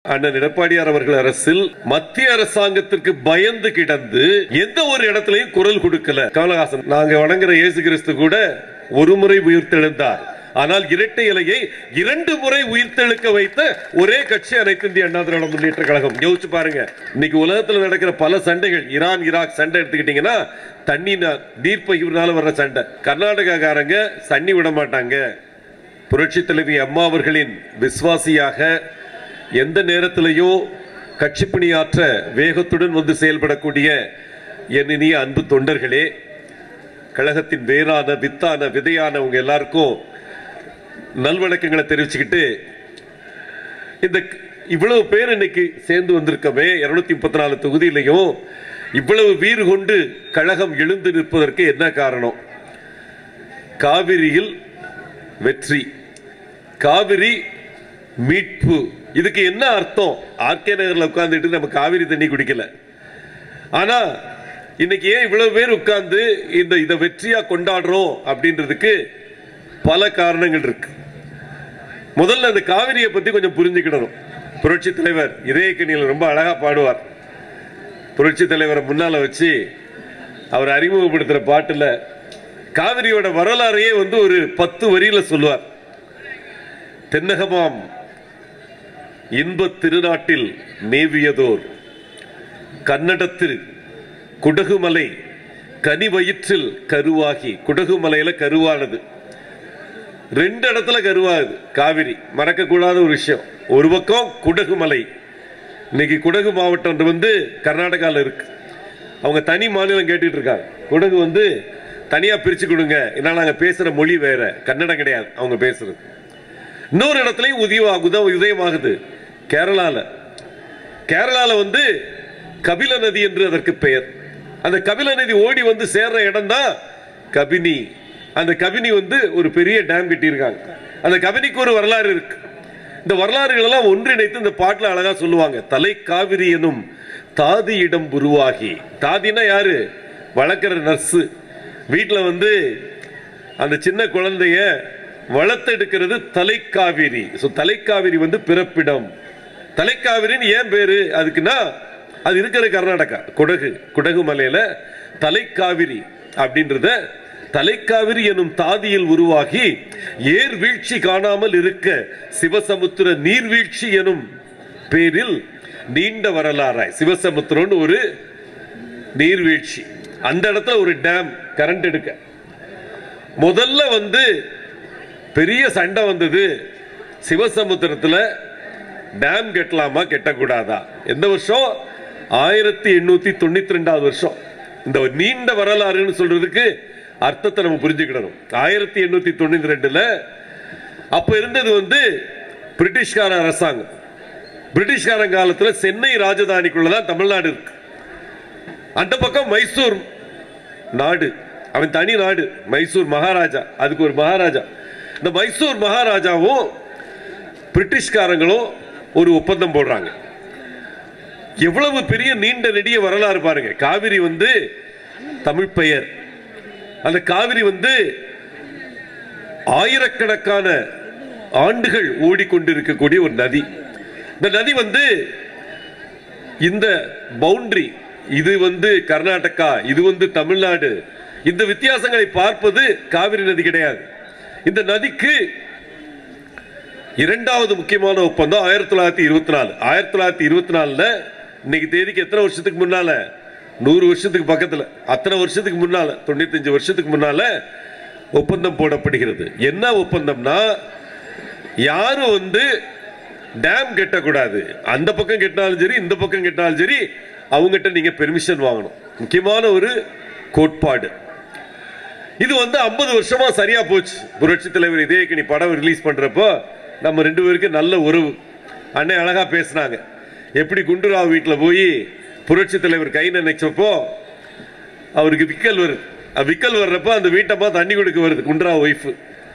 அண்ணன் எடப்பாடியார் அவர்கள் அரசில் மத்திய அரசாங்கத்திற்கு பயந்து கிடந்து எந்த ஒரு இடத்திலையும் குரல் கொடுக்கல கமலஹாசன் நாங்க வணங்குற இயேசு கிறிஸ்து கூட ஒரு முறை உயிர்த்தெழுந்தார் ஆனால் இரட்டை இலையை இரண்டு முறை உயிர்த்தெழுக்க வைத்த ஒரே கட்சி அனைத்து இந்திய அண்ணா திராவிட முன்னேற்ற கழகம் யோசிச்சு பாருங்க இன்னைக்கு உலகத்துல நடக்கிற பல சண்டைகள் ஈரான் ஈராக் சண்டை எடுத்துக்கிட்டீங்கன்னா தண்ணி நீர் பகிர்னால வர்ற சண்டை கர்நாடகாக்காரங்க தண்ணி விட மாட்டாங்க புரட்சி தலைவி அம்மா அவர்களின் விசுவாசியாக எந்த நேரத்திலையும் கட்சி பணியாற்ற வேகத்துடன் வந்து செயல்படக்கூடிய என் இனிய அன்பு தொண்டர்களே கழகத்தின் வேரான வித்தான விதையான உங்க எல்லாருக்கும் நல்வணக்கங்களை தெரிவிச்சுக்கிட்டு இந்த இவ்வளவு பேர் இன்னைக்கு சேர்ந்து வந்திருக்கமே இருநூத்தி முப்பத்தி நாலு தொகுதியிலையும் இவ்வளவு வீறு கொண்டு கழகம் எழுந்து நிற்பதற்கு என்ன காரணம் காவிரியில் வெற்றி காவிரி மீட்பு இதுக்கு என்ன அர்த்தம் ஆர்கே நகர்ல உட்கார்ந்துட்டு நம்ம காவிரி தண்ணி குடிக்கல ஆனா இன்னைக்கு ஏன் இவ்வளவு பேர் உட்கார்ந்து இந்த இதை வெற்றியா கொண்டாடுறோம் அப்படின்றதுக்கு பல காரணங்கள் இருக்கு முதல்ல அந்த காவிரியை பத்தி கொஞ்சம் புரிஞ்சுக்கிடணும் புரட்சி தலைவர் இதயக்கணியில் ரொம்ப அழகா பாடுவார் புரட்சி தலைவரை முன்னால வச்சு அவர் அறிமுகப்படுத்துற பாட்டுல காவிரியோட வரலாறையே வந்து ஒரு பத்து வரியில சொல்லுவார் தென்னகமாம் இன்பத் திருநாட்டில் மேவியதோர் கன்னடத்தில் குடகுமலை கனி வயிற்றில் கருவாகி குடகுமலையில கருவானது ரெண்டு இடத்துல கருவாகுது காவிரி மறக்க கூடாத ஒரு விஷயம் ஒரு பக்கம் குடகுமலை இன்னைக்கு குடகு மாவட்டம் வந்து கர்நாடகாவில் இருக்கு அவங்க தனி மாநிலம் கேட்டுட்டு இருக்காங்க குடகு வந்து தனியா பிரிச்சு கொடுங்க ஏன்னா நாங்க பேசுற மொழி வேற கன்னடம் கிடையாது அவங்க பேசுறது இன்னொரு இடத்துலயும் உதய உத உதயமாகுது கேரளால கேரளால வந்து கபில நதி என்று அதற்கு பெயர் அந்த கபில நதி ஓடி வந்து சேர்ற இடம் தான் கபினி அந்த கபினி வந்து ஒரு பெரிய டேம் கட்டியிருக்காங்க அந்த கபினிக்கு ஒரு வரலாறு இருக்கு இந்த வரலாறுகள் எல்லாம் ஒன்றிணைத்து இந்த பாட்டுல அழகா சொல்லுவாங்க தலை காவிரி எனும் தாதியிடம் உருவாகி தாதினா யாரு வளர்க்குற நர்ஸு வீட்டில் வந்து அந்த சின்ன குழந்தைய வளர்த்தெடுக்கிறது தலைக்காவிரி ஸோ தலைக்காவிரி வந்து பிறப்பிடம் தலைக்காவிரின்னு ஏன் பேரு அதுக்குன்னா அது இருக்கிற கர்நாடகா குடகு குடகு மலையில தலைக்காவிரி அப்படின்றத தலைக்காவிரி எனும் தாதியில் உருவாகி ஏர் வீழ்ச்சி காணாமல் இருக்க சிவசமுத்திர நீர்வீழ்ச்சி எனும் பேரில் நீண்ட வரலாறாய் சிவசமுத்திரம்னு ஒரு நீர்வீழ்ச்சி அந்த இடத்துல ஒரு டேம் கரண்ட் எடுக்க முதல்ல வந்து பெரிய சண்டை வந்தது சிவசமுத்திரத்தில் டேம் கட்டலாமா கட்டக்கூடாதா எந்த வருஷம் ஆயிரத்தி எண்ணூத்தி தொண்ணூத்தி ரெண்டாவது வருஷம் இந்த நீண்ட வரலாறுன்னு சொல்றதுக்கு அர்த்தத்தை நம்ம புரிஞ்சுக்கிடணும் ஆயிரத்தி எண்ணூத்தி தொண்ணூத்தி ரெண்டுல அப்ப இருந்தது வந்து பிரிட்டிஷ்கார அரசாங்கம் பிரிட்டிஷ்காரன் காலத்துல சென்னை ராஜதானிக்குள்ளதான் தமிழ்நாடு இருக்கு அந்த பக்கம் மைசூர் நாடு அவன் தனி நாடு மைசூர் மகாராஜா அதுக்கு ஒரு மகாராஜா இந்த மைசூர் மகாராஜாவும் பிரிட்டிஷ்காரங்களும் ஒரு ஒப்பந்தம் போடுறாங்க எவ்வளவு பெரிய நீண்ட நெடிய வரலாறு பாருங்க காவிரி வந்து தமிழ் பெயர் அந்த காவிரி வந்து ஆயிரக்கணக்கான ஆண்டுகள் ஓடிக்கொண்டிருக்கக்கூடிய ஒரு நதி இந்த நதி வந்து இந்த பவுண்டரி இது வந்து கர்நாடகா இது வந்து தமிழ்நாடு இந்த வித்தியாசங்களை பார்ப்பது காவிரி நதி கிடையாது இந்த நதிக்கு இரண்டாவது முக்கியமான ஒப்பந்தம் ஆயிரத்தி தொள்ளாயிரத்தி இருபத்தி நாலு ஆயிரத்தி தொள்ளாயிரத்தி இருபத்தி நாலுல இன்னைக்கு தேதிக்கு எத்தனை வருஷத்துக்கு முன்னால நூறு வருஷத்துக்கு பக்கத்துல அத்தனை வருஷத்துக்கு முன்னால தொண்ணூத்தஞ்சு வருஷத்துக்கு முன்னால ஒப்பந்தம் போடப்படுகிறது என்ன ஒப்பந்தம்னா யாரும் வந்து டேம் கட்டக்கூடாது அந்த பக்கம் கட்டினாலும் சரி இந்த பக்கம் கட்டினாலும் சரி அவங்ககிட்ட நீங்க பெர்மிஷன் வாங்கணும் முக்கியமான ஒரு கோட்பாடு இது வந்து ஐம்பது வருஷமா சரியா போச்சு புரட்சி தலைவர் இதயக்கணி படம் ரிலீஸ் பண்றப்போ நம்ம ரெண்டு பேருக்கு நல்ல உறவு அண்ணன் அழகா பேசினாங்க எப்படி குண்டுராவ் வீட்டில் போய் புரட்சி தலைவர் கை நினைச்சப்போ அவருக்கு விக்கல் வருது அஹ் விக்கல் வர்றப்போ அந்த வீட்டம்மா தண்ணி கொடுக்க வருது குண்டுராவ் ஒய்ஃப்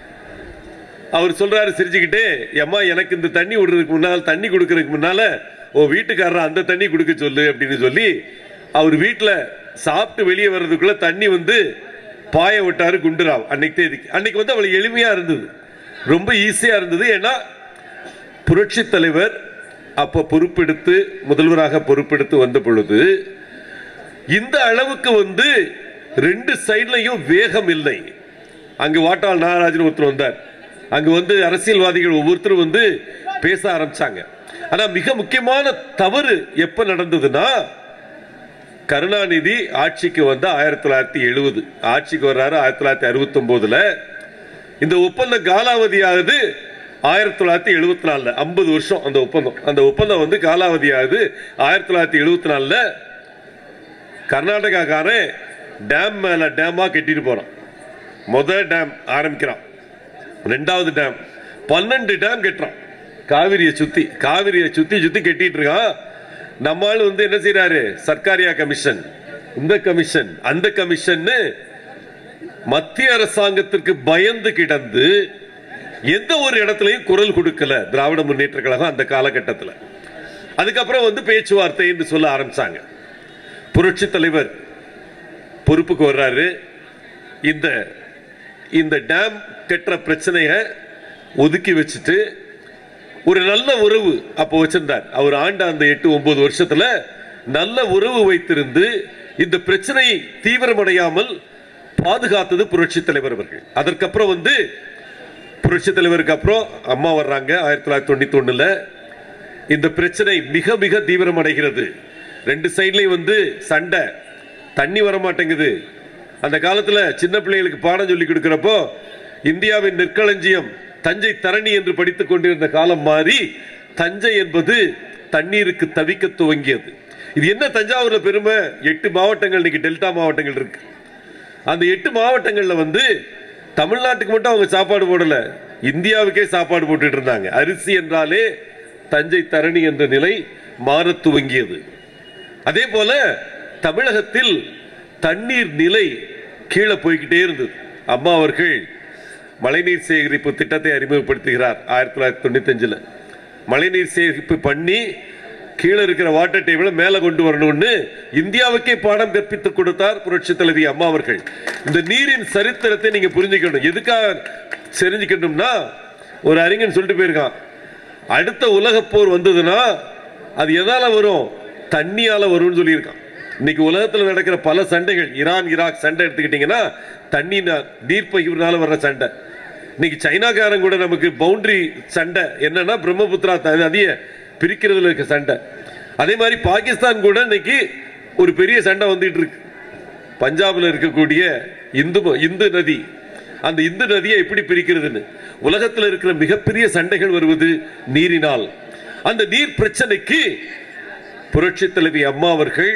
அவர் சொல்றாரு சிரிச்சுக்கிட்டே அம்மா எனக்கு இந்த தண்ணி விடுறதுக்கு முன்னால் தண்ணி கொடுக்கறதுக்கு முன்னால ஓ வீட்டுக்காரர் அந்த தண்ணி கொடுக்க சொல்லு அப்படின்னு சொல்லி அவர் வீட்டில் சாப்பிட்டு வெளியே வர்றதுக்குள்ள தண்ணி வந்து பாய விட்டாரு குண்டுராவ் அன்னைக்கு தேதிக்கு அன்னைக்கு வந்து அவளுக்கு எளிமையா இருந்தது ரொம்ப ஈஸியா இருந்தது ஏன்னா புரட்சி தலைவர் அப்ப பொறுப்பெடுத்து முதல்வராக பொறுப்பெடுத்து வந்த பொழுது இந்த அளவுக்கு வந்து ரெண்டு சைட்லயும் வேகம் இல்லை அங்கு வாட்டாள் நாகராஜன் ஒருத்தர் வந்தார் அங்கு வந்து அரசியல்வாதிகள் ஒவ்வொருத்தரும் வந்து பேச ஆரம்பிச்சாங்க ஆனா மிக முக்கியமான தவறு எப்ப நடந்ததுன்னா கருணாநிதி ஆட்சிக்கு வந்த ஆயிரத்தி தொள்ளாயிரத்தி எழுபது ஆட்சிக்கு வர்றாரு ஆயிரத்தி தொள்ளாயிரத்தி அறுபத்தி ஒன்பதுல இந்த ஒப்பந்தம் காலாவதி ஆகுது ஆயிரத்தி தொள்ளாயிரத்தி எழுபத்தி நாலுல ஐம்பது வருஷம் அந்த ஒப்பந்தம் அந்த ஒப்பந்தம் வந்து காலாவதி ஆகுது ஆயிரத்தி தொள்ளாயிரத்தி எழுபத்தி நாலுல கர்நாடகாக்காரன் டேம் மேல டேமா கட்டிட்டு போறான் முதல் டேம் ஆரம்பிக்கிறான் ரெண்டாவது டேம் பன்னெண்டு டேம் கட்டுறான் காவிரியை சுத்தி காவிரியை சுத்தி சுத்தி கட்டிட்டு இருக்கான் நம்ம ஆளு வந்து என்ன செய்யறாரு சர்க்காரியா கமிஷன் இந்த கமிஷன் அந்த கமிஷன் மத்திய அரசாங்கத்திற்கு பயந்து கிடந்து எந்த ஒரு இடத்துலையும் குரல் கொடுக்கல திராவிட முன்னேற்ற கழகம் அந்த காலகட்டத்தில் அதுக்கப்புறம் வந்து பேச்சுவார்த்தை என்று சொல்ல ஆரம்பிச்சாங்க புரட்சி தலைவர் பொறுப்புக்கு வர்றாரு இந்த இந்த டேம் கட்டுற பிரச்சனைய ஒதுக்கி வச்சுட்டு ஒரு நல்ல உறவு அப்போ வச்சிருந்தார் அவர் ஆண்ட அந்த எட்டு ஒன்பது வருஷத்துல நல்ல உறவு வைத்திருந்து இந்த பிரச்சனையை தீவிரமடையாமல் பாதுகாத்தது புரட்சி தலைவர் அவர்கள் அதற்கப்புறம் வந்து புரட்சி தலைவருக்கு அப்புறம் அம்மா வர்றாங்க ஆயிரத்தி தொள்ளாயிரத்தி தொண்ணூத்தி ஒண்ணுல இந்த பிரச்சனை மிக மிக தீவிரமடைகிறது ரெண்டு சைட்லயும் வந்து சண்டை தண்ணி வர மாட்டேங்குது அந்த காலத்துல சின்ன பிள்ளைகளுக்கு பாடம் சொல்லி கொடுக்கிறப்போ இந்தியாவின் நெற்களஞ்சியம் தஞ்சை தரணி என்று படித்துக் கொண்டிருந்த காலம் மாறி தஞ்சை என்பது தண்ணீருக்கு தவிக்க துவங்கியது இது என்ன தஞ்சாவூர்ல பெருமை எட்டு மாவட்டங்கள் இன்னைக்கு டெல்டா மாவட்டங்கள் இருக்கு அந்த எட்டு மாவட்டங்கள்ல வந்து தமிழ்நாட்டுக்கு மட்டும் அவங்க சாப்பாடு போடல இந்தியாவுக்கே சாப்பாடு போட்டுட்டு இருந்தாங்க அரிசி என்றாலே தஞ்சை தரணி என்ற நிலை மாறத் துவங்கியது அதே போல தமிழகத்தில் தண்ணீர் நிலை கீழே போய்கிட்டே இருந்தது அம்மா அவர்கள் மழைநீர் சேகரிப்பு திட்டத்தை அறிமுகப்படுத்துகிறார் ஆயிரத்தி தொள்ளாயிரத்தி தொண்ணூத்தஞ்சுல மழைநீர் சேகரிப்பு பண்ணி கீழே இருக்கிற வாட்டர் டேபிள மேல கொண்டு வரணும்னு இந்தியாவுக்கே பாடம் கற்பித்து கொடுத்தார் புரட்சி தலைவி அம்மா அவர்கள் இந்த நீரின் சரித்திரத்தை நீங்க புரிஞ்சுக்கணும் எதுக்காக தெரிஞ்சுக்கணும்னா ஒரு அறிஞன் சொல்லிட்டு போயிருக்கான் அடுத்த உலகப் போர் வந்ததுன்னா அது எதால வரும் தண்ணியால வரும்னு சொல்லியிருக்கான் இன்னைக்கு உலகத்துல நடக்கிற பல சண்டைகள் ஈரான் ஈராக் சண்டை எடுத்துக்கிட்டீங்கன்னா தண்ணி நீர் பகிர்னால வர்ற சண்டை இன்னைக்கு சைனாக்காரன் கூட நமக்கு பவுண்டரி சண்டை என்னன்னா பிரம்மபுத்திரா த- நதிய பிரிக்கிறதுல இருக்க சண்டை அதே மாதிரி பாகிஸ்தான் கூட இன்னைக்கு ஒரு பெரிய சண்டை வந்துட்டு இருக்கு பஞ்சாப்ல இருக்கக்கூடிய இந்து இந்து நதி அந்த இந்து நதியை எப்படி பிரிக்கிறதுன்னு உலகத்தில் இருக்கிற மிகப்பெரிய சண்டைகள் வருவது நீரினால் அந்த நீர் பிரச்சனைக்கு புரட்சி தலைவி அம்மா அவர்கள்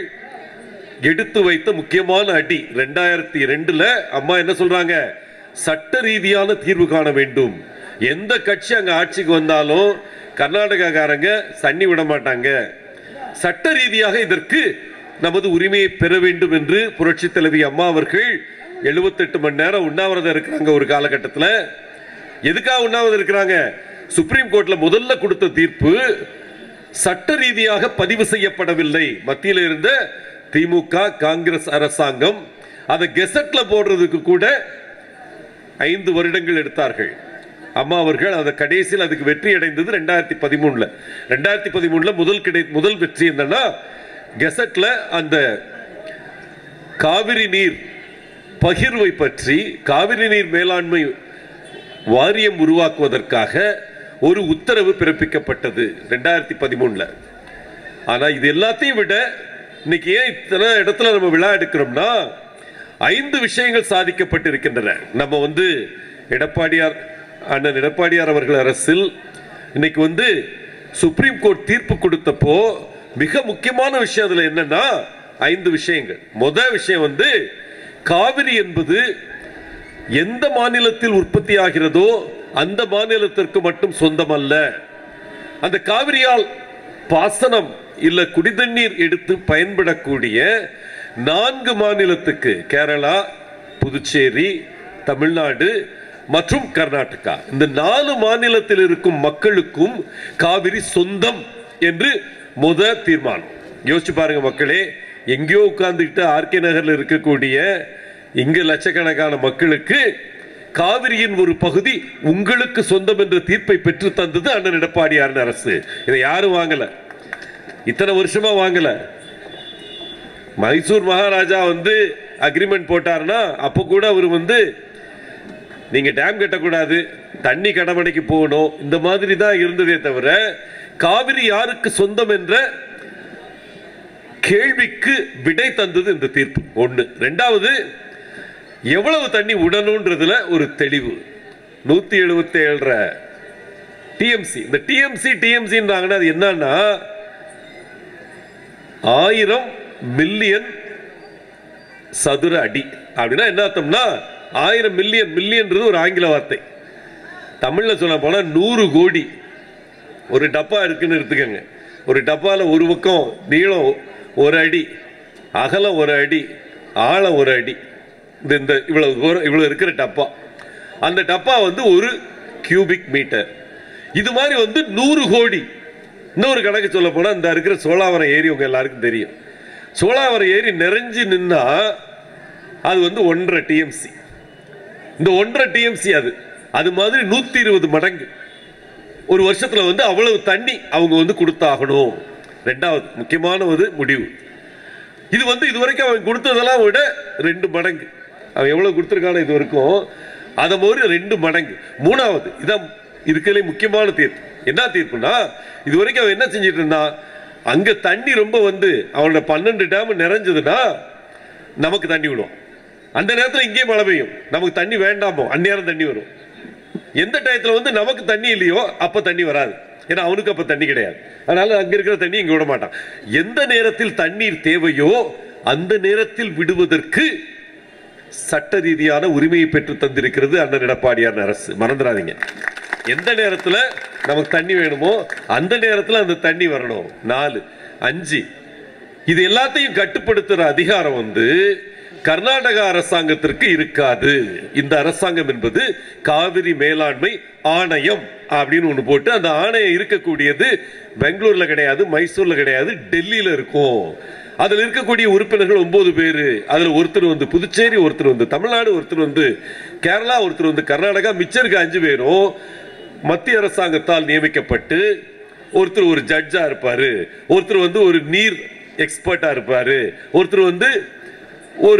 எடுத்து வைத்த முக்கியமான அடி ரெண்டாயிரத்தி ரெண்டுல அம்மா என்ன சொல்றாங்க சட்ட ரீதியான தீர்வு காண வேண்டும் எந்த கட்சி அங்க ஆட்சிக்கு வந்தாலும் கர்நாடகாக்காரங்க தண்ணி விட மாட்டாங்க சட்ட ரீதியாக இதற்கு நமது உரிமையை பெற வேண்டும் என்று புரட்சி தலைவி அம்மா அவர்கள் 78 மணி நேரம் உண்ணாவிரதம் இருக்கிறாங்க ஒரு காலகட்டத்தில் எதுக்காக உண்ணாவிரதம் இருக்கிறாங்க சுப்ரீம் கோர்ட்ல முதல்ல கொடுத்த தீர்ப்பு சட்ட ரீதியாக பதிவு செய்யப்படவில்லை மத்தியில் இருந்த திமுக காங்கிரஸ் அரசாங்கம் அதை கெசட்ல போடுறதுக்கு கூட ஐந்து வருடங்கள் எடுத்தார்கள் அம்மா அவர்கள் அந்த கடைசியில் அதுக்கு வெற்றி அடைந்தது ரெண்டாயிரத்தி பதிமூணுல ரெண்டாயிரத்தி பதிமூணுல முதல் கிடை முதல் வெற்றி என்னன்னா கெசட்ல அந்த காவிரி நீர் பகிர்வை பற்றி காவிரி நீர் மேலாண்மை வாரியம் உருவாக்குவதற்காக ஒரு உத்தரவு பிறப்பிக்கப்பட்டது ரெண்டாயிரத்தி பதிமூணுல ஆனா இது எல்லாத்தையும் விட இன்னைக்கு ஏன் இத்தனை இடத்துல நம்ம விழா எடுக்கிறோம்னா ஐந்து விஷயங்கள் சாதிக்கப்பட்டிருக்கின்றன நம்ம வந்து எடப்பாடியார் அண்ணன் எடப்பாடியார் அவர்கள் அரசில் இன்னைக்கு வந்து சுப்ரீம் கோர்ட் தீர்ப்பு கொடுத்தப்போ மிக முக்கியமான விஷயம் அதுல என்னன்னா ஐந்து விஷயங்கள் முதல் விஷயம் வந்து காவிரி என்பது எந்த மாநிலத்தில் உற்பத்தி ஆகிறதோ அந்த மாநிலத்திற்கு மட்டும் சொந்தமல்ல அந்த காவிரியால் பாசனம் இல்ல குடிதண்ணீர் எடுத்து பயன்படக்கூடிய நான்கு மாநிலத்துக்கு கேரளா புதுச்சேரி தமிழ்நாடு மற்றும் கர்நாடகா இந்த நாலு மாநிலத்தில் இருக்கும் மக்களுக்கும் காவிரி சொந்தம் என்று முத தீர்மானம் யோசிச்சு பாருங்க மக்களே எங்கேயோ உட்கார்ந்துக்கிட்டு ஆர்கே நகர்ல இருக்கக்கூடிய இங்கு லட்சக்கணக்கான மக்களுக்கு காவிரியின் ஒரு பகுதி உங்களுக்கு சொந்தம் என்ற தீர்ப்பை பெற்று தந்தது அண்ணன் எடப்பாடியாரின் அரசு இதை யாரும் வாங்கல இத்தனை வருஷமா வாங்கல மைசூர் மகாராஜா வந்து அக்ரிமெண்ட் போட்டாருன்னா அப்ப கூட அவர் வந்து நீங்க டேம் கட்டக்கூடாது தண்ணி கடமடைக்கு போகணும் இந்த மாதிரி தான் இருந்ததே தவிர காவிரி யாருக்கு சொந்தம் என்ற கேள்விக்கு விடை தந்தது இந்த தீர்ப்பு ஒண்ணு ரெண்டாவது எவ்வளவு தண்ணி விடணுன்றதுல ஒரு தெளிவு நூத்தி எழுபத்தி ஏழரை டிஎம்சி இந்த டிஎம்சி டிஎம்சின்றாங்கன்னா அது என்னன்னா ஆயிரம் மில்லியன் சதுர அடி அப்படின்னா என்ன அர்த்தம்னா ஆயிரம் மில்லியன் மில்லியன்றது ஒரு ஆங்கில வார்த்தை தமிழ்ல சொல்ல போனா நூறு கோடி ஒரு டப்பா இருக்குன்னு எடுத்துக்கோங்க ஒரு டப்பால ஒரு பக்கம் நீளம் ஒரு அடி அகலம் ஒரு அடி ஆழம் ஒரு அடி இந்த இந்த இவ்வளவு தூரம் இவ்வளவு இருக்கிற டப்பா அந்த டப்பா வந்து ஒரு கியூபிக் மீட்டர் இது மாதிரி வந்து நூறு கோடி இன்னொரு கணக்கு சொல்ல போனா இந்த இருக்கிற சோழாவரம் ஏரி உங்க எல்லாருக்கும் தெரியும் சோழாவரம் ஏரி நிறைஞ்சு நின்னா அது வந்து ஒன்றரை டிஎம்சி இந்த ஒன்றரை டிஎம்சி அது அது மாதிரி நூத்தி இருபது மடங்கு ஒரு வருஷத்துல வந்து அவ்வளவு தண்ணி அவங்க வந்து கொடுத்தாகணும் ரெண்டாவது முக்கியமான ஒரு முடிவு இது வந்து இது வரைக்கும் அவன் கொடுத்ததெல்லாம் விட ரெண்டு மடங்கு அவன் எவ்வளவு கொடுத்துருக்கானோ இது வரைக்கும் அதை மாதிரி ரெண்டு மடங்கு மூணாவது இதான் இருக்கிறதுலே முக்கியமான தீர்ப்பு என்ன தீர்ப்புனா இது வரைக்கும் அவன் என்ன செஞ்சிட்டு இருந்தான் அங்க தண்ணி ரொம்ப வந்து அவனோட பன்னெண்டு டேம் நிறைஞ்சதுன்னா நமக்கு தண்ணி விடும் அந்த நேரத்தில் இங்கேயே மழை பெய்யும் நமக்கு தண்ணி வேண்டாமோ அந்நேரம் தண்ணி வரும் எந்த டயத்துல வந்து நமக்கு தண்ணி இல்லையோ அப்ப தண்ணி வராது ஏன்னா அவனுக்கு அப்ப தண்ணி கிடையாது அதனால அங்க இருக்கிற தண்ணி இங்க விட மாட்டான் எந்த நேரத்தில் தண்ணீர் தேவையோ அந்த நேரத்தில் விடுவதற்கு சட்ட ரீதியான உரிமையை பெற்று தந்திருக்கிறது அண்ணன் எடப்பாடியார் அரசு மறந்துடாதீங்க எந்த நேரத்துல நமக்கு தண்ணி வேணுமோ அந்த நேரத்துல அந்த தண்ணி வரணும் நாலு அஞ்சு இது எல்லாத்தையும் கட்டுப்படுத்துற அதிகாரம் வந்து கர்நாடக அரசாங்கத்திற்கு இருக்காது இந்த அரசாங்கம் என்பது காவிரி மேலாண்மை ஆணையம் அப்படின்னு ஒண்ணு போட்டு அந்த ஆணையம் இருக்கக்கூடியது பெங்களூர்ல கிடையாது மைசூர்ல கிடையாது டெல்லியில இருக்கும் அதுல இருக்கக்கூடிய உறுப்பினர்கள் ஒன்பது பேரு அதுல ஒருத்தர் வந்து புதுச்சேரி ஒருத்தர் வந்து தமிழ்நாடு ஒருத்தர் வந்து கேரளா ஒருத்தர் வந்து கர்நாடகா மிச்சம் இருக்க அஞ்சு பேரும் மத்திய அரசாங்கத்தால் நியமிக்கப்பட்டு ஒருத்தர் ஒரு ஜட்ஜா இருப்பாரு ஒருத்தர் வந்து ஒரு நீர் எக்ஸ்பர்ட்டா இருப்பாரு ஒருத்தர் வந்து ஒரு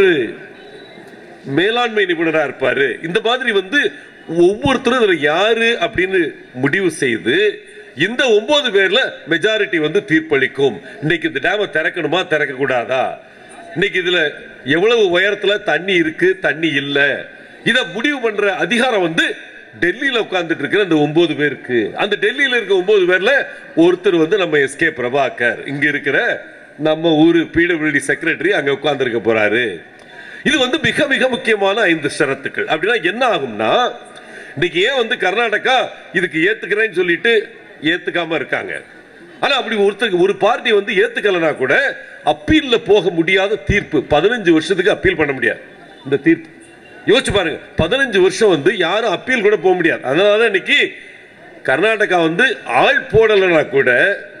மேலாண்மை நிபுணரா இருப்பாரு இந்த மாதிரி வந்து ஒவ்வொருத்தரும் இதுல யாரு அப்படின்னு முடிவு செய்து இந்த ஒன்பது பேர்ல மெஜாரிட்டி வந்து தீர்ப்பளிக்கும் இன்னைக்கு இந்த டேமை திறக்கணுமா திறக்க கூடாதா இன்னைக்கு இதுல எவ்வளவு உயரத்துல தண்ணி இருக்கு தண்ணி இல்ல இத முடிவு பண்ற அதிகாரம் வந்து டெல்லியில உட்கார்ந்துட்டு இருக்கிற அந்த ஒன்பது பேருக்கு அந்த டெல்லியில இருக்க ஒன்பது பேர்ல ஒருத்தர் வந்து நம்ம எஸ்கே பிரபாகர் இங்க இருக்கிற நம்ம ஊரு பிடபிள்யூடி செக்ரட்டரி அங்க உட்கார்ந்துருக்க போறாரு இது வந்து மிக மிக முக்கியமான ஐந்து ஷரத்துக்கள் அப்படின்னா என்ன ஆகும்னா இன்னைக்கு ஏன் வந்து கர்நாடகா இதுக்கு ஏத்துக்கிறேன்னு சொல்லிட்டு ஏத்துக்காம இருக்காங்க ஆனா அப்படி ஒருத்தருக்கு ஒரு பார்ட்டி வந்து ஏத்துக்கலனா கூட அப்பீல்ல போக முடியாத தீர்ப்பு பதினஞ்சு வருஷத்துக்கு அப்பீல் பண்ண முடியாது இந்த தீர்ப்பு யோசிச்சு பாருங்க பதினஞ்சு வருஷம் வந்து யாரும் அப்பீல் கூட போக முடியாது அதனால இன்னைக்கு கர்நாடகா வந்து ஆள் போடலைன்னா கூட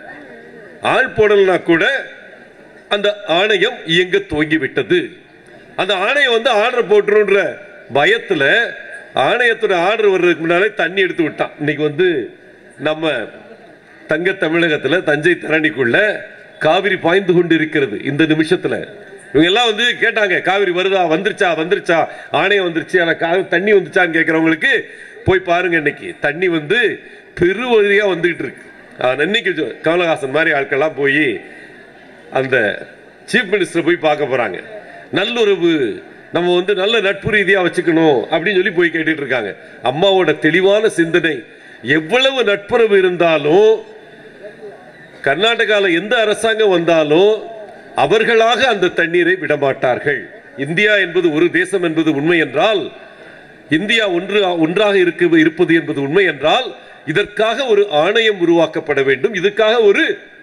ஆள் போடலைன்னா கூட அந்த ஆணையம் இயங்க துவங்கி விட்டது அந்த ஆணையம் வந்து ஆர்டர் போட்டுருன்ற பயத்துல ஆணையத்தோட ஆர்டர் வர்றதுக்கு முன்னாலே தண்ணி எடுத்து விட்டான் இன்னைக்கு வந்து நம்ம தங்க தமிழகத்துல தஞ்சை தரணிக்குள்ள காவிரி பாய்ந்து கொண்டு இருக்கிறது இந்த நிமிஷத்துல இவங்க எல்லாம் வந்து கேட்டாங்க காவிரி வருதா வந்துருச்சா வந்துருச்சா ஆணையம் வந்துருச்சு ஆனா கா- தண்ணி வந்துச்சான்னு கேட்கறவங்களுக்கு போய் பாருங்க இன்னைக்கு தண்ணி வந்து பெருவழியா வந்துகிட்டு இருக்கு ஆஹ் இன்னைக்கு ஜோ- கமலஹாசன் மாதிரி ஆட்கள்லாம் போய் அந்த சீஃப் மினிஸ்டர் போய் பார்க்க போறாங்க நல்லுறவு நம்ம வந்து நல்ல நட்பு ரீதியா வச்சுக்கணும் அப்படின்னு சொல்லி போய் கேட்டுட்டு இருக்காங்க அம்மாவோட தெளிவான சிந்தனை எவ்வளவு நட்புறவு இருந்தாலும் கர்நாடகால எந்த அரசாங்கம் வந்தாலும் அவர்களாக அந்த தண்ணீரை விடமாட்டார்கள் இந்தியா என்பது ஒரு தேசம் என்பது உண்மை என்றால் இந்தியா ஒன்று ஒன்றாக இருக்க இருப்பது என்பது உண்மை என்றால் இதற்காக ஒரு ஆணையம் உருவாக்கப்பட வேண்டும் இதுக்காக ஒரு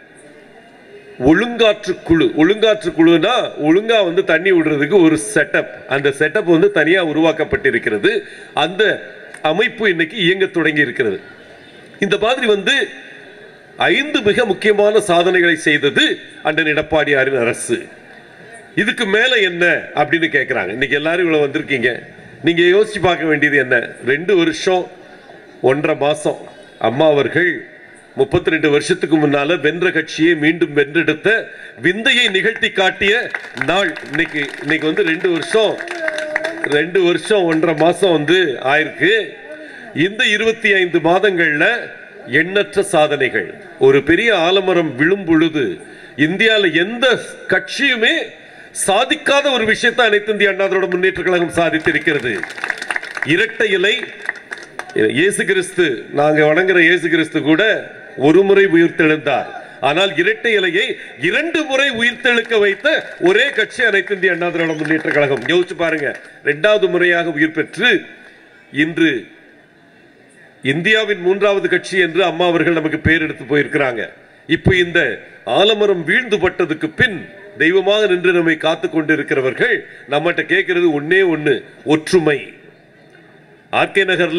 ஒழுங்காற்று குழு ஒழுங்காற்று குழுனா ஒழுங்கா வந்து தண்ணி விடுறதுக்கு ஒரு செட்டப் அந்த செட்டப் வந்து தனியா உருவாக்கப்பட்டிருக்கிறது அந்த அமைப்பு இன்னைக்கு இயங்க தொடங்கி இருக்கிறது இந்த மாதிரி வந்து ஐந்து மிக முக்கியமான சாதனைகளை செய்தது அண்ணன் எடப்பாடியாரின் அரசு இதுக்கு மேல என்ன அப்படின்னு கேட்கறாங்க இன்னைக்கு எல்லாரும் இவ்வளவு வந்திருக்கீங்க நீங்க யோசிச்சு பார்க்க வேண்டியது என்ன ரெண்டு வருஷம் ஒன்றரை மாசம் அம்மா அவர்கள் முப்பத்தி ரெண்டு வருஷத்துக்கு முன்னால வென்ற கட்சியை மீண்டும் வென்றெடுத்த விந்தையை நிகழ்த்தி காட்டிய நாள் இன்னைக்கு இன்னைக்கு வந்து ரெண்டு வருஷம் ரெண்டு வருஷம் ஒன்றரை மாசம் வந்து ஆயிருக்கு இந்த இருபத்தி ஐந்து மாதங்கள்ல எண்ணற்ற சாதனைகள் ஒரு பெரிய ஆலமரம் விழும் பொழுது இந்தியாவில் எந்த கட்சியுமே சாதிக்காத ஒரு விஷயத்தை அனைத்து இந்திய அண்ணா திராவிட முன்னேற்ற கழகம் சாதித்திருக்கிறது இரட்டை இலை இயேசு கிறிஸ்து நாங்க வணங்குற இயேசு கிறிஸ்து கூட ஒரு முறை உயிர்த்தெழுந்தார் ஆனால் இரட்டை இலையை இரண்டு முறை உயிர்த்தெழுக்க வைத்த ஒரே கட்சி அனைத்து இந்திய அண்ணா திராவிட முன்னேற்ற கழகம் யோசிச்சு பாருங்க இரண்டாவது முறையாக உயிர் பெற்று இன்று இந்தியாவின் மூன்றாவது கட்சி என்று அம்மா அவர்கள் நமக்கு பேர் எடுத்து போயிருக்கிறாங்க இப்போ இந்த ஆலமரம் வீழ்ந்து பட்டதுக்கு பின் தெய்வமாக நின்று நம்மை காத்து கொண்டிருக்கிறவர்கள் நம்மகிட்ட கேட்கிறது ஒன்னே ஒண்ணு ஒற்றுமை ஆர்கே நகர்ல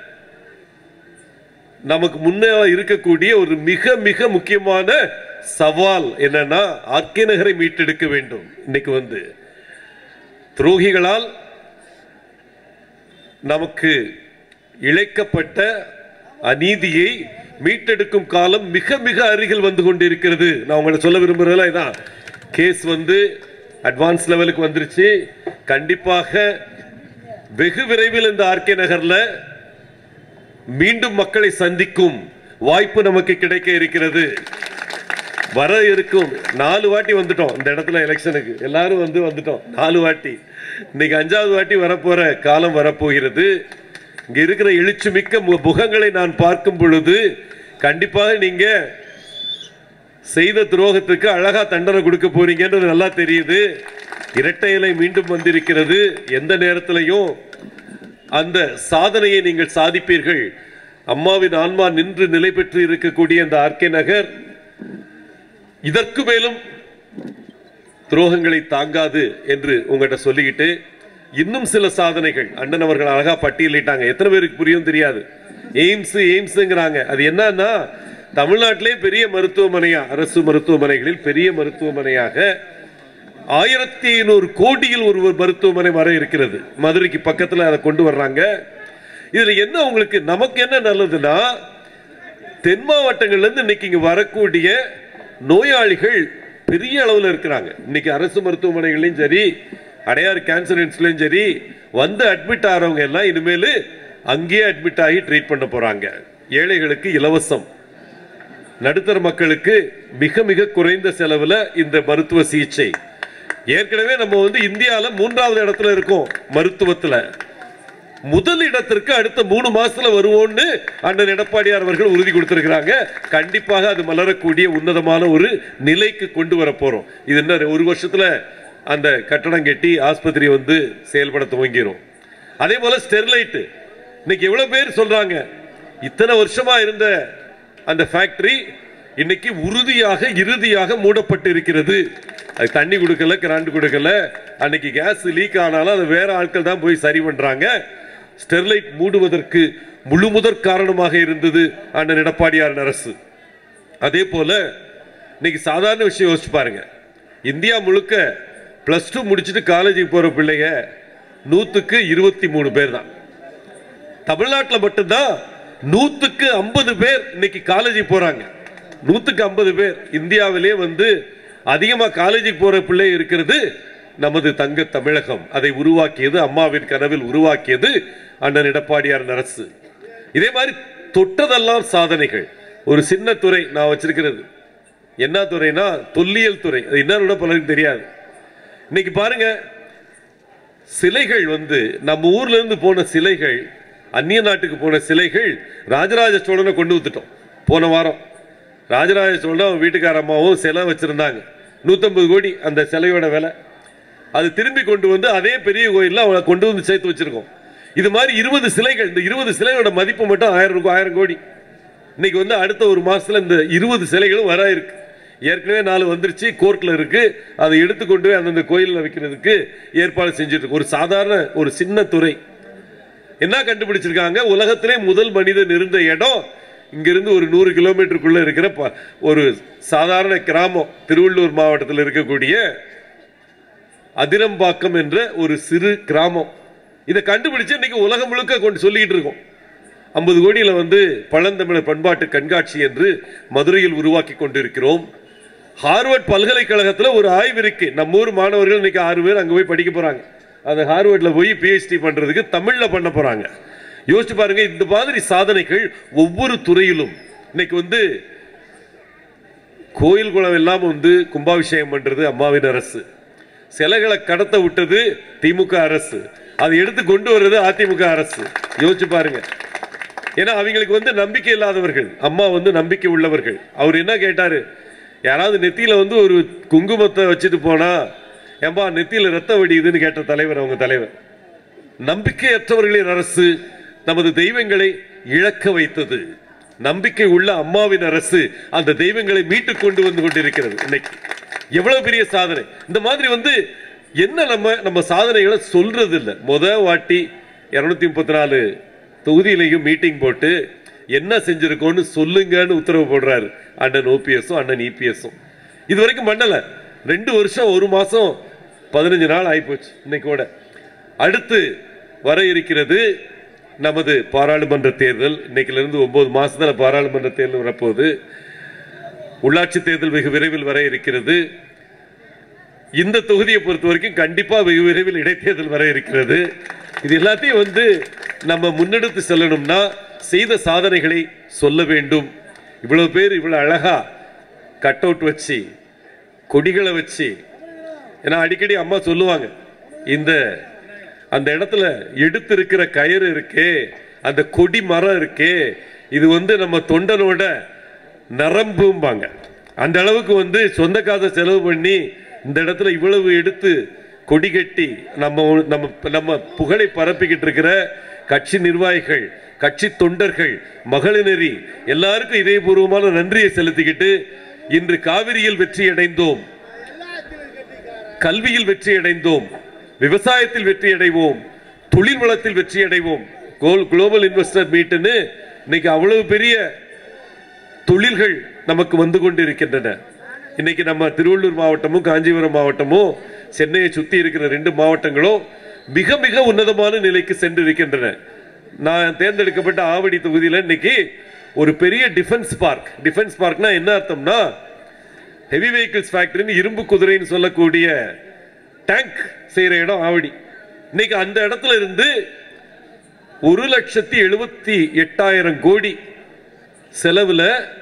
நமக்கு முன்னே இருக்கக்கூடிய ஒரு மிக மிக முக்கியமான சவால் என்னன்னா ஆர்கே நகரை மீட்டெடுக்க வேண்டும் இன்னைக்கு வந்து துரோகிகளால் நமக்கு இழைக்கப்பட்ட அநீதியை மீட்டெடுக்கும் காலம் மிக மிக அருகில் வந்து கொண்டிருக்கிறது நான் உங்களை சொல்ல விரும்புறதுல இதான் கேஸ் வந்து அட்வான்ஸ் லெவலுக்கு வந்துருச்சு கண்டிப்பாக வெகு விரைவில் இந்த ஆர்கே நகர்ல மீண்டும் மக்களை சந்திக்கும் வாய்ப்பு நமக்கு கிடைக்க இருக்கிறது வர இருக்கும் நாலு வாட்டி வந்துட்டோம் இந்த இடத்துல எலெக்ஷனுக்கு எல்லாரும் வந்து வந்துட்டோம் நாலு வாட்டி இன்னைக்கு அஞ்சாவது வாட்டி வரப்போற காலம் வரப்போகிறது இங்க இருக்கிற எழுச்சி மிக்க மு- முகங்களை நான் பார்க்கும் பொழுது கண்டிப்பாக நீங்க செய்த துரோகத்துக்கு அழகா தண்டனை கொடுக்க போறீங்கன்றது நல்லா தெரியுது இரட்டை இலை மீண்டும் வந்திருக்கிறது எந்த நேரத்திலையும் அந்த சாதனையை நீங்கள் சாதிப்பீர்கள் அம்மாவின் ஆன்மா நின்று நிலை பெற்று இருக்கக்கூடிய இந்த ஆர்கே நகர் இதற்கு மேலும் துரோகங்களை தாங்காது என்று உங்கள்கிட்ட சொல்லிக்கிட்டு இன்னும் சில சாதனைகள் அண்ணன் அவர்கள் அழகா பட்டியலிட்டாங்க எத்தனை பேருக்கு புரியும் தெரியாது எய்ம்ஸ் எய்ம்ஸ்ங்கிறாங்க அது என்னன்னா தமிழ்நாட்டிலே பெரிய மருத்துவமனையா அரசு மருத்துவமனைகளில் பெரிய மருத்துவமனையாக ஆயிரத்தி ஐநூறு கோடியில் ஒரு ஒரு மருத்துவமனை வர இருக்கிறது மதுரைக்கு பக்கத்துல அதை கொண்டு வர்றாங்க இதுல என்ன உங்களுக்கு நமக்கு என்ன நல்லதுன்னா தென் மாவட்டங்கள்ல இருந்து இன்னைக்கு இங்க வரக்கூடிய நோயாளிகள் பெரிய அளவுல இருக்கிறாங்க இன்னைக்கு அரசு மருத்துவமனைகளையும் சரி அடையாறு கேன்சர் இன்ஸ்ட்லையும் சரி வந்து அட்மிட் ஆகிறவங்க எல்லாம் இனிமேல் அங்கேயே அட்மிட் ஆகி ட்ரீட் பண்ண போறாங்க ஏழைகளுக்கு இலவசம் நடுத்தர மக்களுக்கு மிக மிக குறைந்த செலவுல இந்த மருத்துவ சிகிச்சை ஏற்கனவே நம்ம வந்து இந்தியால மூன்றாவது இடத்துல இருக்கோம் மருத்துவத்துல முதல் இடத்திற்கு அடுத்த மூணு மாசத்துல வருவோம்னு அண்ணன் எடப்பாடியார் அவர்கள் உறுதி கொடுத்திருக்கிறாங்க கண்டிப்பாக அது மலரக்கூடிய உன்னதமான ஒரு நிலைக்கு கொண்டு வர போறோம் இது என்ன ஒரு வருஷத்துல அந்த கட்டடம் கட்டி ஆஸ்பத்திரி வந்து செயல்பட துவங்கிரும் அதே போல ஸ்டெர்லைட் இன்னைக்கு எவ்வளவு பேர் சொல்றாங்க இத்தனை வருஷமா இருந்த அந்த ஃபேக்டரி இன்னைக்கு உறுதியாக இறுதியாக மூடப்பட்டு இருக்கிறது அது தண்ணி கொடுக்கல கரண்ட் கொடுக்கல அன்னைக்கு கேஸ் லீக் ஆனாலும் அதை வேற ஆட்கள் தான் போய் சரி பண்றாங்க ஸ்டெர்லைட் மூடுவதற்கு முழு முதற் காரணமாக இருந்தது அண்ணன் எடப்பாடியார் அரசு அதே போல இன்னைக்கு சாதாரண விஷயம் யோசிச்சு பாருங்க இந்தியா முழுக்க பிளஸ் டூ முடிச்சுட்டு காலேஜுக்கு போற பிள்ளைங்க நூத்துக்கு இருபத்தி மூணு பேர் தான் தமிழ்நாட்டில் மட்டும்தான் நூத்துக்கு ஐம்பது பேர் இன்னைக்கு காலேஜுக்கு போறாங்க நூத்துக்கு ஐம்பது பேர் இந்தியாவிலே வந்து அதிகமா காலேஜுக்கு போற பிள்ளை இருக்கிறது நமது தங்க தமிழகம் அதை உருவாக்கியது அம்மாவின் கனவில் உருவாக்கியது அண்ணன் எடப்பாடியார் அரசு இதே மாதிரி தொட்டதெல்லாம் சாதனைகள் ஒரு சின்ன துறை நான் வச்சிருக்கிறது என்ன துறைனா தொல்லியல் துறை அது என்னன்னு கூட பலருக்கு தெரியாது இன்னைக்கு பாருங்க சிலைகள் வந்து நம்ம ஊர்ல இருந்து போன சிலைகள் அந்நிய நாட்டுக்கு போன சிலைகள் ராஜராஜ சோழனை கொண்டு வந்துட்டோம் போன வாரம் ராஜராஜ சோழன் அவன் வீட்டுக்கார அம்மாவும் சிலை வச்சிருந்தாங்க நூத்தம்பது கோடி அந்த சிலையோட விலை அது திரும்பி கொண்டு வந்து அதே பெரிய கோயில்ல அவளை கொண்டு வந்து சேர்த்து வச்சிருக்கோம் இது மாதிரி இருபது சிலைகள் இந்த இருபது சிலையோட மதிப்பு மட்டும் ஆயிரம் ரூபாய் ஆயிரம் கோடி இன்னைக்கு வந்து அடுத்த ஒரு மாசத்துல இந்த இருபது சிலைகளும் வர இருக்கு ஏற்கனவே நாலு வந்துருச்சு கோர்ட்ல இருக்கு அதை எடுத்து கொண்டு போய் அந்தந்த கோயிலில் வைக்கிறதுக்கு ஏற்பாடு செஞ்சுட்டு இருக்கு ஒரு சாதாரண ஒரு சின்ன துறை என்ன கண்டுபிடிச்சிருக்காங்க உலகத்திலே முதல் மனிதன் இருந்த இடம் இங்கிருந்து ஒரு நூறு கிலோமீட்டருக்குள்ள இருக்கிற ப- ஒரு சாதாரண கிராமம் திருவள்ளூர் மாவட்டத்தில் இருக்கக்கூடிய அதிரம்பாக்கம் என்ற ஒரு சிறு கிராமம் இதை கண்டுபிடிச்சு இன்னைக்கு உலகம் முழுக்க கொண்டு சொல்லிக்கிட்டு இருக்கோம் ஐம்பது கோடியில வந்து பழந்தமிழர் பண்பாட்டு கண்காட்சி என்று மதுரையில் உருவாக்கி கொண்டிருக்கிறோம் ஹார்வர்ட் பல்கலைக்கழகத்துல ஒரு ஆய்வு இருக்கு நம்ம ஊர் மாணவர்கள் இன்னைக்கு ஆறு பேர் அங்க போய் படிக்க போறாங்க அந்த ஹார்வர்ட்ல போய் பிஹெச்டி பண்றதுக்கு தமிழ்ல பண்ண போறாங்க யோசிச்சு பாருங்க இந்த மாதிரி சாதனைகள் ஒவ்வொரு துறையிலும் இன்னைக்கு வந்து கோயில் குளம் எல்லாம் வந்து கும்பாபிஷேகம் பண்றது அம்மாவின் அரசு சிலைகளை கடத்த விட்டது திமுக அரசு அதை எடுத்து கொண்டு வர்றது அதிமுக அரசு யோசிச்சு பாருங்க ஏன்னா அவங்களுக்கு வந்து நம்பிக்கை இல்லாதவர்கள் அம்மா வந்து நம்பிக்கை உள்ளவர்கள் அவர் என்ன கேட்டாரு யாராவது நெத்தியில வந்து ஒரு குங்குமத்தை வச்சுட்டு போனா ஏம்பா நெத்தியில ரத்தம் வடியுதுன்னு கேட்ட தலைவர் அவங்க தலைவர் நம்பிக்கையற்றவர்களின் அரசு நமது தெய்வங்களை இழக்க வைத்தது நம்பிக்கை உள்ள அம்மாவின் அரசு அந்த தெய்வங்களை மீட்டு கொண்டு வந்து கொண்டிருக்கிறது இன்னைக்கு எவ்வளவு பெரிய சாதனை இந்த மாதிரி வந்து என்ன நம்ம நம்ம சாதனைகளை சொல்றது இல்லை முத வாட்டி இருநூத்தி முப்பத்தி நாலு தொகுதியிலையும் மீட்டிங் போட்டு என்ன செஞ்சிருக்கோன்னு சொல்லுங்கன்னு உத்தரவு போடுறாரு அண்ணன் ஓபிஎஸும் அண்ணன் இபிஎஸும் இது வரைக்கும் பண்ணல ரெண்டு வருஷம் ஒரு மாசம் பதினஞ்சு நாள் ஆயிப்போச்சு இன்னைக்கு கூட அடுத்து வர இருக்கிறது நமது பாராளுமன்ற தேர்தல் இன்னைக்குல இருந்து ஒன்பது மாசத்துல பாராளுமன்ற தேர்தல் வரப்போகுது உள்ளாட்சி தேர்தல் வெகு விரைவில் வர இருக்கிறது இந்த தொகுதியை பொறுத்த வரைக்கும் கண்டிப்பா வெகு விரைவில் இடைத்தேர்தல் வர இருக்கிறது இது எல்லாத்தையும் வந்து நம்ம முன்னெடுத்து செல்லணும்னா செய்த சாதனைகளை சொல்ல வேண்டும் இவ்வளவு பேர் இவ்வளவு அழகா கட் அவுட் வச்சு கொடிகளை வச்சு ஏன்னா அடிக்கடி அம்மா சொல்லுவாங்க இந்த அந்த இடத்துல எடுத்து இருக்கிற கயிறு இருக்கே அந்த கொடி மரம் இருக்கே இது வந்து நம்ம தொண்டனோட நரம்பும்பாங்க அந்த அளவுக்கு வந்து சொந்த காசை செலவு பண்ணி இந்த இடத்துல இவ்வளவு எடுத்து கொடி கட்டி நம்ம நம்ம நம்ம புகழை பரப்பிக்கிட்டு இருக்கிற கட்சி நிர்வாகிகள் கட்சி தொண்டர்கள் மகளினரி எல்லாருக்கும் இதயபூர்வமான நன்றியை செலுத்திக்கிட்டு இன்று காவிரியில் வெற்றி அடைந்தோம் கல்வியில் வெற்றி அடைந்தோம் விவசாயத்தில் வெற்றி அடைவோம் தொழில் வளத்தில் வெற்றி அடைவோம் கோல்- குளோபல் இன்வெஸ்டர் மீட்னு இன்னைக்கு அவ்வளவு பெரிய தொழில்கள் நமக்கு வந்து கொண்டு இருக்கின்றன இன்னைக்கு நம்ம திருவள்ளூர் மாவட்டமும் காஞ்சிபுரம் மாவட்டமும் சென்னையை சுத்தி இருக்கிற ரெண்டு மாவட்டங்களும் மிக மிக உன்னதமான நிலைக்கு சென்று இருக்கின்றன நான் தேர்ந்தெடுக்கப்பட்ட ஆவடி தொகுதியில் இன்னைக்கு ஒரு பெரிய டிஃபென்ஸ் பார்க் டிஃபென்ஸ் பார்க்னா என்ன அர்த்தம்னா ஹெவி வெஹிக்கிள்ஸ் ஃபேக்டரின்னு இரும்பு குதிரைன்னு சொல்லக்கூடிய டேங்க் செய்யற இடம் ஆவடி இன்னைக்கு அந்த இடத்துல இருந்து ஒரு லட்சத்தி எழுபத்தி எட்டாயிரம் கோடி செலவுல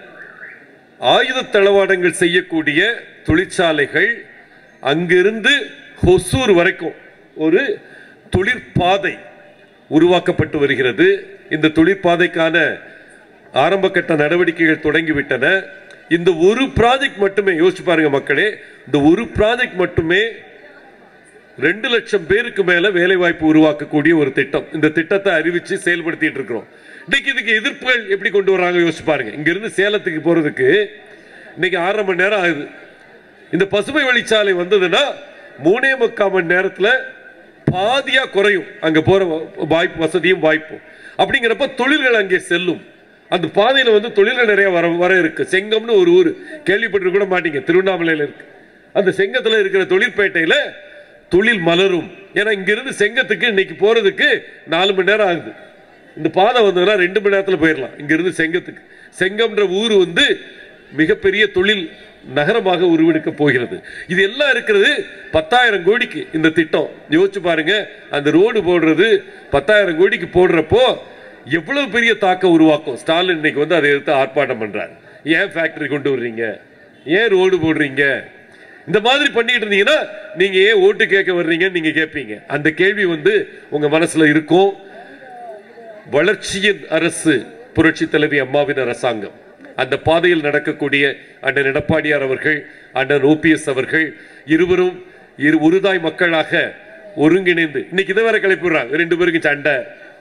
ஆயுத தளவாடங்கள் செய்யக்கூடிய தொழிற்சாலைகள் அங்கிருந்து ஹொசூர் வரைக்கும் ஒரு தொழிற்பாதை உருவாக்கப்பட்டு வருகிறது இந்த தொழிற்பாதைக்கான ஆரம்பகட்ட நடவடிக்கைகள் தொடங்கிவிட்டன இந்த ஒரு ப்ராஜெக்ட் மட்டுமே யோசிச்சு பாருங்க மக்களே இந்த ஒரு ப்ராஜெக்ட் மட்டுமே ரெண்டு லட்சம் பேருக்கு மேல வேலை வாய்ப்பு உருவாக்கக்கூடிய ஒரு திட்டம் இந்த திட்டத்தை அறிவிச்சு செயல்படுத்திட்டு இருக்கிறோம் இன்னைக்கு இதுக்கு எதிர்ப்புகள் எப்படி கொண்டு வராங்க யோசிச்சு பாருங்க இங்க இருந்து சேலத்துக்கு போறதுக்கு இன்னைக்கு ஆறரை மணி நேரம் ஆகுது இந்த பசுமை வழிச்சாலை வந்ததுன்னா மூணே முக்கால் மணி நேரத்துல பாதியா குறையும் அங்க போற வாய்ப்பு வசதியும் வாய்ப்பும் அப்படிங்கிறப்ப தொழில்கள் அங்கே செல்லும் அந்த பாதையில வந்து தொழில்கள் நிறைய வர வர இருக்கு செங்கம்னு ஒரு ஊர் கேள்விப்பட்டு கூட மாட்டீங்க திருவண்ணாமலையில இருக்கு அந்த செங்கத்துல இருக்கிற தொழிற்பேட்டையில தொழில் மலரும் ஏன்னா இங்கிருந்து செங்கத்துக்கு இன்னைக்கு போறதுக்கு நாலு மணி நேரம் ஆகுது இந்த பாதை வந்ததுன்னா ரெண்டு மணி நேரத்தில் போயிடலாம் இங்கிருந்து செங்கத்துக்கு செங்கம்ன்ற ஊர் வந்து மிகப்பெரிய தொழில் நகரமாக உருவெடுக்க போகிறது இது எல்லாம் இருக்கிறது பத்தாயிரம் கோடிக்கு இந்த திட்டம் யோசிச்சு பாருங்க அந்த ரோடு போடுறது பத்தாயிரம் கோடிக்கு போடுறப்போ எவ்வளவு பெரிய தாக்கம் உருவாக்கும் ஸ்டாலின் இன்னைக்கு வந்து அதை எடுத்து ஆர்ப்பாட்டம் பண்றாரு ஏன் ஃபேக்டரி கொண்டு வர்றீங்க ஏன் ரோடு போடுறீங்க இந்த மாதிரி பண்ணிட்டு இருந்தீங்கன்னா நீங்க ஏன் ஓட்டு கேட்க வர்றீங்கன்னு நீங்க கேட்பீங்க அந்த கேள்வி வந்து உங்க மனசுல இருக்கும் வளர்ச்சியின் அரசு புரட்சி தலைவி அம்மாவின் அரசாங்கம் அந்த பாதையில் நடக்கக்கூடிய அண்ணன் எடப்பாடியார் அவர்கள் அண்ணன் ஓபிஎஸ் அவர்கள் இருவரும் இரு உருதாய் மக்களாக ஒருங்கிணைந்து இன்னைக்கு இதை வேற கிளப்பிடுறாங்க ரெண்டு பேருக்கும் சண்டை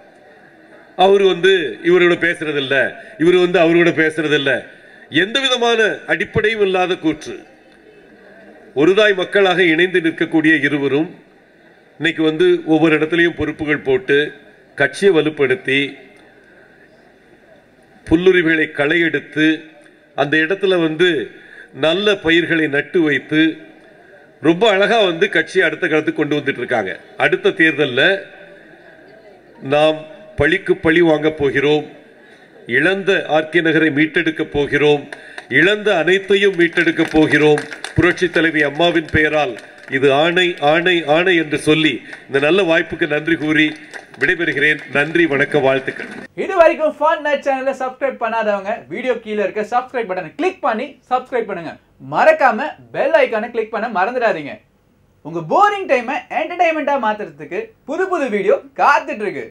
அவர் வந்து இவரோட பேசுறது இல்ல இவர் வந்து அவரோட பேசுறது இல்ல எந்த விதமான அடிப்படையும் இல்லாத கூற்று ஒருதாய் மக்களாக இணைந்து நிற்கக்கூடிய இருவரும் இன்னைக்கு வந்து ஒவ்வொரு இடத்துலையும் பொறுப்புகள் போட்டு கட்சியை வலுப்படுத்தி புல்லுரிமைகளை களையெடுத்து அந்த இடத்துல வந்து நல்ல பயிர்களை நட்டு வைத்து ரொம்ப அழகா வந்து கட்சியை அடுத்த காலத்துக்கு கொண்டு வந்துட்டு இருக்காங்க அடுத்த தேர்தலில் நாம் பழிக்கு பழி வாங்கப் போகிறோம் இழந்த ஆர்கே நகரை மீட்டெடுக்கப் போகிறோம் இழந்த அனைத்தையும் மீட்டெடுக்கப் போகிறோம் புரட்சி தலைவி அம்மாவின் பெயரால் இது ஆணை ஆணை ஆணை என்று சொல்லி இந்த நல்ல வாய்ப்புக்கு நன்றி கூறி விடைபெறுகிறேன் நன்றி வணக்க வாழ்த்துக்கள் இது வரைக்கும் ஃபன் நைட் சேனலை சப்ஸ்கிரைப் பண்ணாதவங்க வீடியோ கீழே இருக்க சப்ஸ்கிரைப் பட்டனை கிளிக் பண்ணி சப்ஸ்கிரைப் பண்ணுங்க மறக்காம பெல் ஐக்கானை கிளிக் பண்ண மறந்துடாதீங்க உங்க போரிங் டைமை என்டர்டைன்மெண்ட்டா மாத்துறதுக்கு புது புது வீடியோ காத்துட்டு இருக்கு